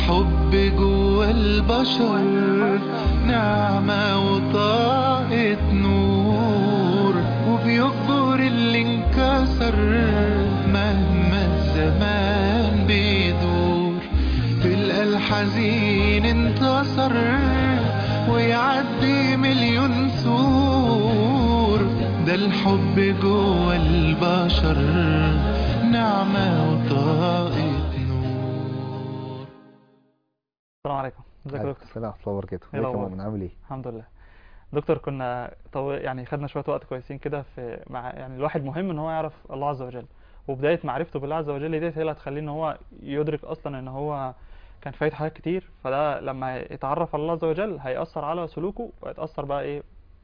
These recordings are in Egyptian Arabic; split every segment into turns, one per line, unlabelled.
الحب جوا البشر نعمة وطاقة نور وبيكبر اللي انكسر مهما الزمان بيدور تلقى الحزين انتصر ويعدي مليون سور ده الحب جوا البشر نعمة وطاقة نور
السلام عليكم ازيك يا
عليكم
دكتور
السلام ورحمة الله وبركاته
ايه
ازيك يا
الأخبار؟
مؤمن عامل ايه؟
الحمد لله دكتور كنا طو... يعني خدنا شويه وقت كويسين كده في مع يعني الواحد مهم ان هو يعرف الله عز وجل وبدايه معرفته بالله عز وجل ديت هي اللي هتخليه ان هو يدرك اصلا ان هو كان فايت حاجات كتير فده لما يتعرف على الله عز وجل هيأثر على سلوكه ويتأثر بقى ايه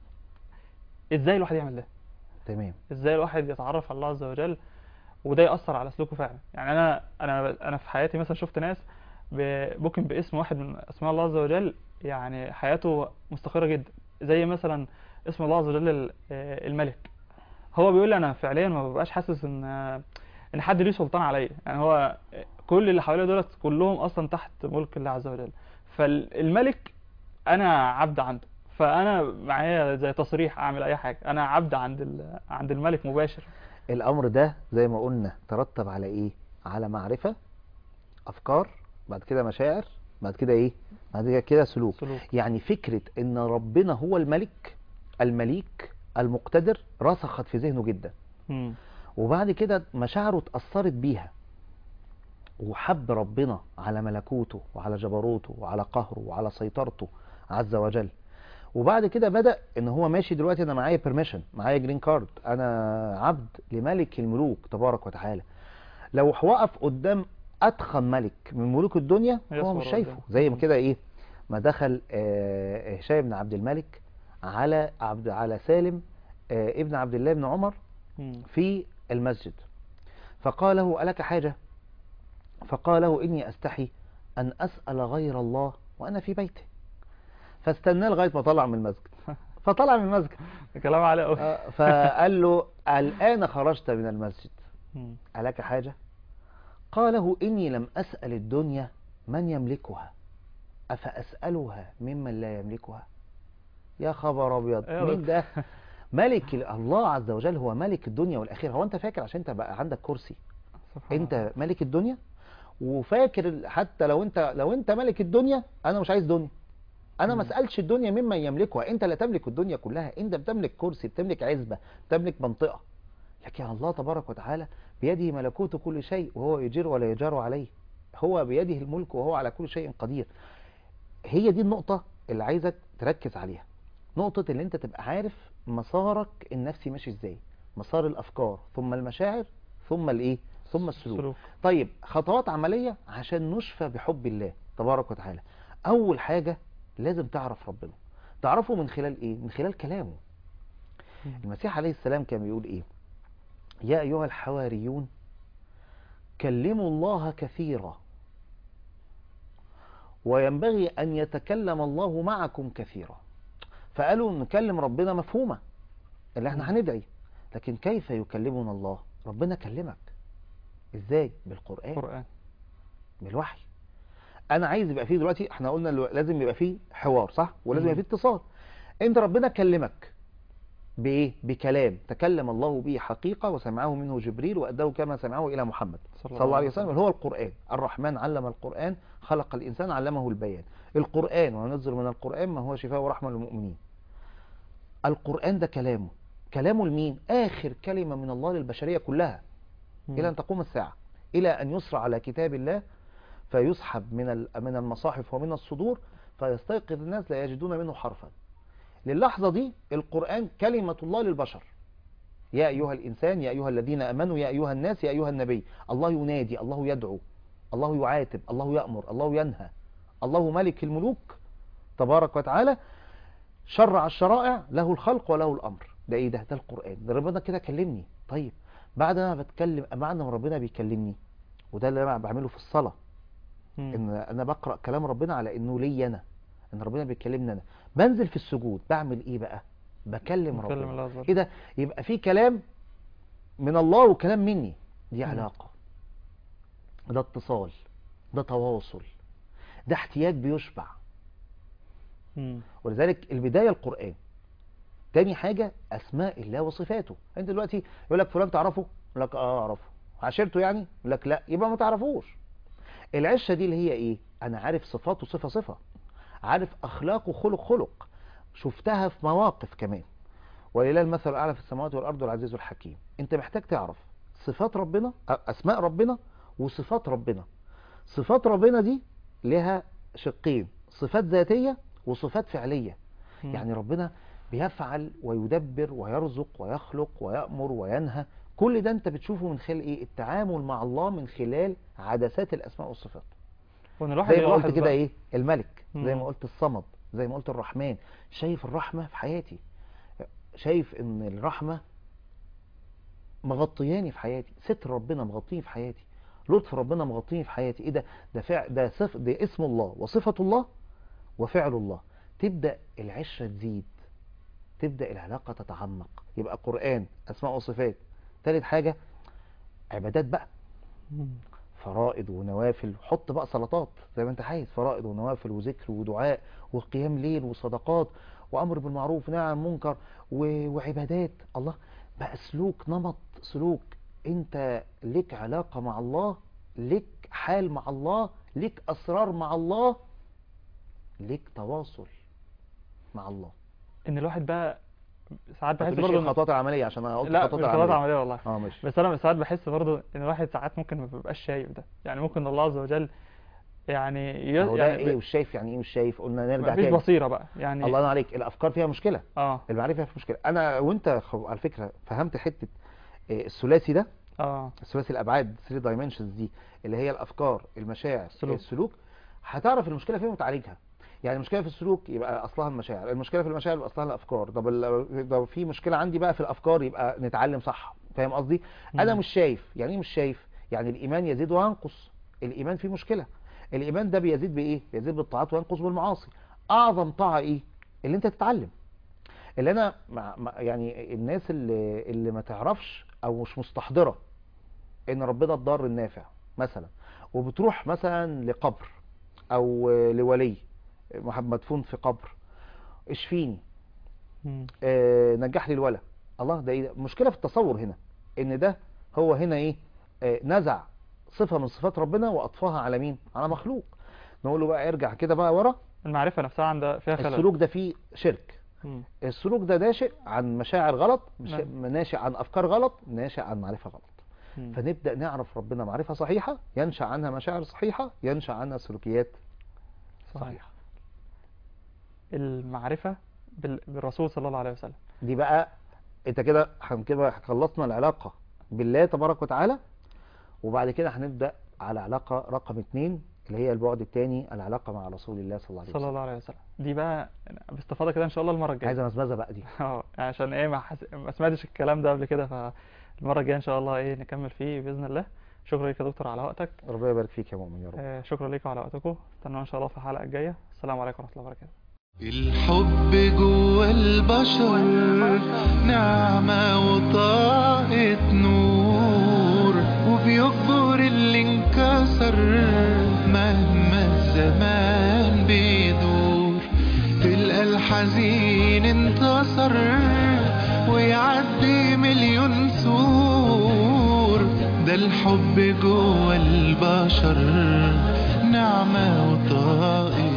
ازاي الواحد يعمل ده
تمام
ازاي الواحد يتعرف على الله عز وجل وده يأثر على سلوكه فعلا يعني انا انا انا في حياتي مثلا شفت ناس ب- ممكن باسم واحد من اسماء الله عز وجل يعني حياته مستقرة جدا زي مثلا اسم الله عز وجل ال- آه، الملك هو بيقول لي انا فعليا ما ببقاش حاسس ان ان حد ليه سلطان عليا يعني هو كل اللي حواليه دولت كلهم اصلا تحت ملك الله عز وجل فالملك انا عبد عنده فانا معايا زي تصريح اعمل اي حاجه انا عبد عند ال- عند الملك مباشر
الأمر ده زي ما قلنا ترتب على ايه؟ على معرفة أفكار بعد كده مشاعر بعد كده ايه؟ بعد كده كده سلوك
سلوك
يعني فكرة ان ربنا هو الملك المليك المقتدر رسخت في ذهنه جدا
مم.
وبعد كده مشاعره اتأثرت بيها وحب ربنا على ملكوته وعلى جبروته وعلى قهره وعلى سيطرته عز وجل وبعد كده بدأ ان هو ماشي دلوقتي انا معايا بيرميشن معايا جرين كارد انا عبد لملك الملوك تبارك وتعالى لو وقف قدام اتخن ملك من ملوك الدنيا هو
يصبر
مش شايفه
قدامه.
زي ما
مم.
كده ايه ما دخل آه، هشام بن عبد الملك على عبد على سالم آه، ابن عبد الله بن عمر
مم.
في المسجد فقال له ألك حاجة فقال له إني أستحي أن أسأل غير الله وأنا في بيتي فاستناه لغاية ما طلع من المسجد فطلع من المسجد
كلام عالي قوي
آه، فقال له الآن خرجت من المسجد
مم.
ألك حاجة قال له إني لم أسأل الدنيا من يملكها أفأسألها ممن لا يملكها يا خبر أبيض
إيه يا
مين
دكتور؟
ده ملك ال- الله عز وجل هو ملك الدنيا والآخرة هو أنت فاكر عشان أنت بقى عندك كرسي
سبحان الله.
أنت ملك الدنيا وفاكر ال- حتى لو أنت لو أنت ملك الدنيا أنا مش عايز دنيا أنا ما
مم.
اسألش الدنيا ممن يملكها أنت لا تملك الدنيا كلها أنت بتملك كرسي بتملك عزبة بتملك منطقة لكن الله تبارك وتعالى بيده ملكوت كل شيء وهو يجير ولا يجار عليه هو بيده الملك وهو على كل شيء قدير هي دي النقطة اللي عايزك تركز عليها نقطة اللي انت تبقى عارف مسارك النفسي ماشي ازاي مسار الافكار ثم المشاعر ثم الايه ثم السلوك
سلوك
طيب خطوات عملية عشان نشفى بحب الله تبارك وتعالى اول حاجة لازم تعرف ربنا تعرفه من خلال ايه من خلال كلامه
مم.
المسيح عليه السلام كان بيقول ايه يا ايها الحواريون كلموا الله كثيرا وينبغي ان يتكلم الله معكم كثيرا فقالوا نكلم ربنا مفهومة اللي احنا
مم.
هندعي لكن كيف يكلمنا الله ربنا كلمك ازاي بالقرآن
قرآن
بالوحي انا عايز يبقى فيه دلوقتي احنا قلنا الو- لازم يبقى فيه حوار صح ولازم
مم.
يبقى فيه اتصال انت ربنا كلمك بايه بكلام تكلم الله به حقيقة وسمعه منه جبريل وأداه كما سمعه إلى محمد صلى الله عليه وسلم اللي هو القرآن الرحمن علم القرآن خلق الإنسان علمه البيان القرآن وننزل من القرآن ما هو شفاء ورحمة للمؤمنين القرآن ده كلامه كلامه لمين آخر كلمة من الله للبشرية كلها
مم.
إلى أن تقوم الساعة إلى أن يسرى على كتاب الله فيسحب من ال- من المصاحف ومن الصدور فيستيقظ الناس لا يجدون منه حرفا للحظة دي القرآن كلمة الله للبشر يا أيها الإنسان يا أيها الذين أمنوا يا أيها الناس يا أيها النبي الله ينادي الله يدعو الله يعاتب الله يأمر الله ينهى الله ملك الملوك تبارك وتعالى شرع الشرائع له الخلق وله الأمر ده إيه ده ده القرآن ده ربنا كده كلمني طيب بعد ما بتكلم بعد ما ربنا بيكلمني وده اللي انا بعمله في الصلاة
مم.
ان انا بقرأ كلام ربنا على انه لي انا ان ربنا بيكلمني انا بنزل في السجود بعمل ايه بقى بكلم
بكلم
ربنا
الله عز وجل.
ايه ده يبقى في كلام من الله وكلام مني دي
مم.
علاقة ده اتصال ده تواصل ده احتياج بيشبع
مم.
ولذلك البداية القرآن تاني حاجة أسماء الله وصفاته أنت دلوقتي يقول لك فلان تعرفه يقول لك اه أعرفه عشرته يعني يقول لك لا يبقى ما تعرفوش العشة دي اللي هي إيه أنا عارف صفاته صفة صفة عارف أخلاقه خلق خلق شفتها في مواقف كمان ولله المثل الأعلى في السماوات والأرض والعزيز الحكيم أنت محتاج تعرف صفات ربنا أ- أسماء ربنا وصفات ربنا صفات ربنا دي لها شقين صفات ذاتية وصفات فعلية
مم.
يعني ربنا بيفعل ويدبر ويرزق ويخلق ويأمر وينهى كل ده انت بتشوفه من خلال ايه التعامل مع الله من خلال عدسات الاسماء والصفات
وان الواحد
زي ما
يلاحظ
قلت كده
بقى-
ايه الملك زي
مم.
ما قلت الصمد زي ما قلت الرحمن شايف الرحمة في حياتي شايف ان الرحمة مغطياني في حياتي ستر ربنا مغطيني في حياتي لطف ربنا مغطيني في حياتي ايه ده ده فعل ده صف ده اسم الله وصفة الله وفعل الله تبدأ العشرة تزيد تبدأ العلاقة تتعمق يبقى قرآن أسماء وصفات ثالث حاجة عبادات بقى
مم.
فرائض ونوافل حط بقى سلطات زي ما انت عايز فرائض ونوافل وذكر ودعاء وقيام ليل وصدقات وامر بالمعروف ونهي عن المنكر و- وعبادات الله بقى سلوك نمط سلوك انت لك علاقة مع الله لك حال مع الله لك اسرار مع الله لك تواصل مع الله
ان الواحد بقى ساعات بحس
بس
برضه إن-
الخطوات العملية عشان انا قلت
لا
الخطوات
مش خطوات
العملية
عمليه والله
اه ماشي
بس انا ساعات بحس برضه ان الواحد ساعات ممكن ما بيبقاش شايف ده يعني ممكن الله عز وجل يعني ي...
هو ده
يعني
ايه مش شايف يعني ايه مش شايف قلنا نرجع
مفيش
تاني
بصيره بقى يعني
الله ينور عليك الافكار فيها مشكله
اه
المعرفه فيها مشكله انا وانت خ- على فكره فهمت حته إيه، الثلاثي ده
اه
الثلاثي الابعاد 3 دايمنشنز دي اللي هي الافكار المشاعر
السلوك.
السلوك هتعرف المشكله فين وتعالجها يعني المشكله في السلوك يبقى اصلها المشاعر المشكله في المشاعر يبقى اصلها الافكار طب ال- لو في مشكله عندي بقى في الافكار يبقى نتعلم صح فاهم قصدي انا
مم.
مش شايف يعني ايه مش شايف يعني الايمان يزيد وينقص الايمان فيه مشكله الايمان ده بيزيد بايه بيزيد بالطاعات وينقص بالمعاصي اعظم طاعه ايه اللي انت تتعلم اللي انا مع مع- يعني الناس اللي اللي ما تعرفش او مش مستحضره ان ربنا الضار النافع مثلا وبتروح مثلا لقبر او لولي محمد مدفون في قبر اشفيني
مم.
آه، نجح لي الولا الله ده ايه ده مشكله في التصور هنا ان ده هو هنا ايه آه، نزع صفه من صفات ربنا واضفاها على مين على مخلوق نقول له بقى ارجع كده بقى ورا
المعرفه نفسها عندها فيها خلل
السلوك ده فيه شرك
مم.
السلوك ده ناشئ عن مشاعر غلط مش
نعم.
ناشئ عن افكار غلط ناشئ عن معرفه غلط
مم.
فنبدا نعرف ربنا معرفه صحيحه ينشا عنها مشاعر صحيحه ينشا عنها سلوكيات
صحيح
صحيحه
المعرفه بال... بالرسول صلى الله عليه وسلم
دي بقى انت كده هن كده خلصنا العلاقه بالله تبارك وتعالى وبعد كده هنبدا على علاقه رقم اتنين اللي هي البعد الثاني العلاقه مع رسول الله صلى الله عليه
صلى
وسلم
الله عليه وسلم دي بقى باستفاضه كده ان شاء الله المره الجايه
عايزه مزمزه بقى دي
اه عشان ايه ما, حس... ما سمعتش الكلام ده قبل كده فالمره الجايه ان شاء الله ايه نكمل فيه باذن الله شكرا لك يا دكتور على وقتك
ربنا يبارك فيك يا مؤمن يا رب
آه، شكرا لكم على وقتكم استنونا ان شاء الله في الحلقه الجايه السلام عليكم ورحمه الله وبركاته
الحب جوا البشر نعمة وطاقة نور وبيكبر اللي انكسر مهما الزمان بيدور تلقى الحزين انتصر ويعدي مليون سور ده الحب جوا البشر نعمة وطاقة